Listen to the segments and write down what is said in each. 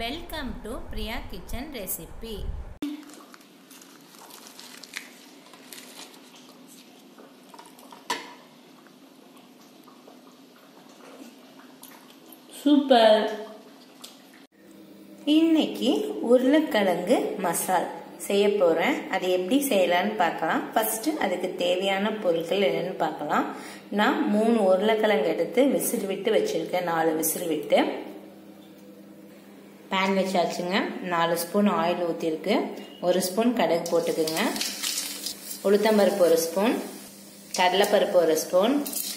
welcome to Priya kitchen recipe super இன்னைக்கு உருளைக்கிழங்கு மசால் செய்ய போகிறேன் அது எப்படி செய்யலான்னு பார்க்கலாம் ஃபஸ்ட்டு அதுக்கு தேவையான பொருட்கள் என்னென்னு பார்க்கலாம் நான் மூணு உருளைக்கிழங்கு எடுத்து விசில் விட்டு வச்சுருக்கேன் நாலு விசில் விட்டு பேன் வச்சாச்சுங்க நாலு ஸ்பூன் ஆயில் ஊற்றிருக்கு ஒரு ஸ்பூன் கடுகு போட்டுக்குங்க உளுத்தம்பருப்பு ஒரு ஸ்பூன் கடலைப்பருப்பு ஒரு ஸ்பூன்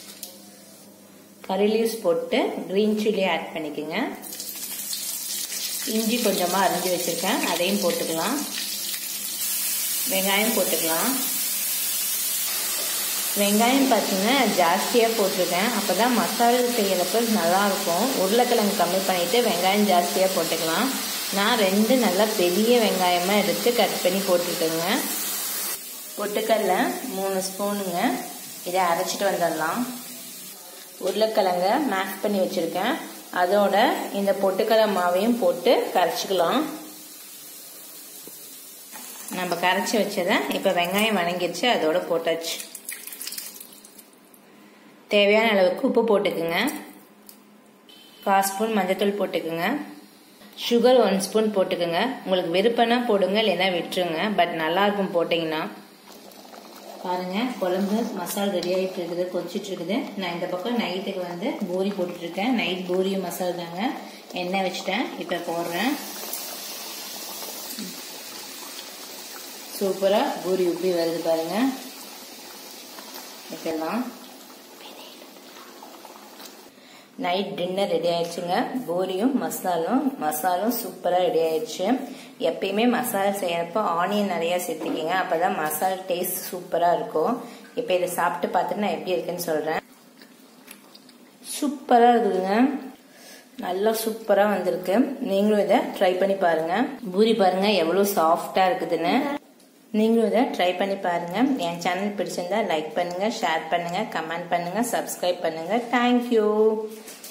கறி லீவ்ஸ் போட்டு க்ரீன் சில்லி ஆட் பண்ணிக்கோங்க இஞ்சி கொஞ்சமாக அரிஞ்சு வச்சுருக்கேன் அதையும் போட்டுக்கலாம் வெங்காயம் போட்டுக்கலாம் வெங்காயம் பார்த்தீங்கன்னா ஜாஸ்தியாக போட்டிருக்கேன் அப்போ தான் மசாலா செய்கிறப்ப நல்லாயிருக்கும் உருளைக்கிழங்கு கம்மி பண்ணிவிட்டு வெங்காயம் ஜாஸ்தியாக போட்டுக்கலாம் நான் ரெண்டு நல்லா பெரிய வெங்காயமாக எடுத்து கட் பண்ணி போட்டுருக்கேங்க பொட்டுக்கல்ல மூணு ஸ்பூனுங்க இதை அரைச்சிட்டு வந்துடலாம் உருளைக்கிழங்க மேஷ் பண்ணி வச்சுருக்கேன் அதோட இந்த பொட்டுக்கடலை மாவையும் போட்டு கரைச்சிக்கலாம் நம்ம கரைச்சி வச்சதை இப்போ வெங்காயம் வணங்கிடுச்சு அதோட போட்டாச்சு தேவையான அளவுக்கு உப்பு போட்டுக்குங்க கால் ஸ்பூன் மஞ்சத்தூள் போட்டுக்குங்க சுகர் ஒன் ஸ்பூன் போட்டுக்குங்க உங்களுக்கு விருப்பம்னா போடுங்க இல்லைன்னா விட்டுருங்க பட் நல்லாயிருக்கும் போட்டிங்கன்னா பாருங்க குழம்பு மசால் ரெடி ஆகிட்டு இருக்குது கொதிச்சிட்டு இருக்குது நான் இந்த பக்கம் நைட்டுக்கு வந்து பூரி போட்டுட்ருக்கேன் நைட் பூரியும் மசால் தாங்க எண்ணெய் வச்சுட்டேன் இப்போ போடுறேன் சூப்பராக பூரி உப்பி வருது பாருங்க வைக்கலாம் நைட் டின்னர் ரெடி ஆயிடுச்சுங்க பூரியும் மசாலும் மசாலும் சூப்பராக ரெடி ஆயிடுச்சு எப்பயுமே மசாலா செய்யறப்போ ஆனியன் நிறையா சேர்த்துக்கிங்க அப்போ தான் மசாலா டேஸ்ட் சூப்பராக இருக்கும் இப்போ இதை சாப்பிட்டு பார்த்துட்டு நான் எப்படி இருக்குன்னு சொல்கிறேன் சூப்பராக இருக்குதுங்க நல்லா சூப்பராக வந்திருக்கு நீங்களும் இதை ட்ரை பண்ணி பாருங்கள் பூரி பாருங்கள் எவ்வளோ சாஃப்டாக இருக்குதுன்னு நீங்களும் இதை ட்ரை பண்ணி பாருங்கள் என் சேனல் பிடிச்சிருந்தா லைக் பண்ணுங்கள் ஷேர் பண்ணுங்கள் கமெண்ட் பண்ணுங்கள் சப்ஸ்கிரைப் பண்ணுங்கள் தேங்க்யூ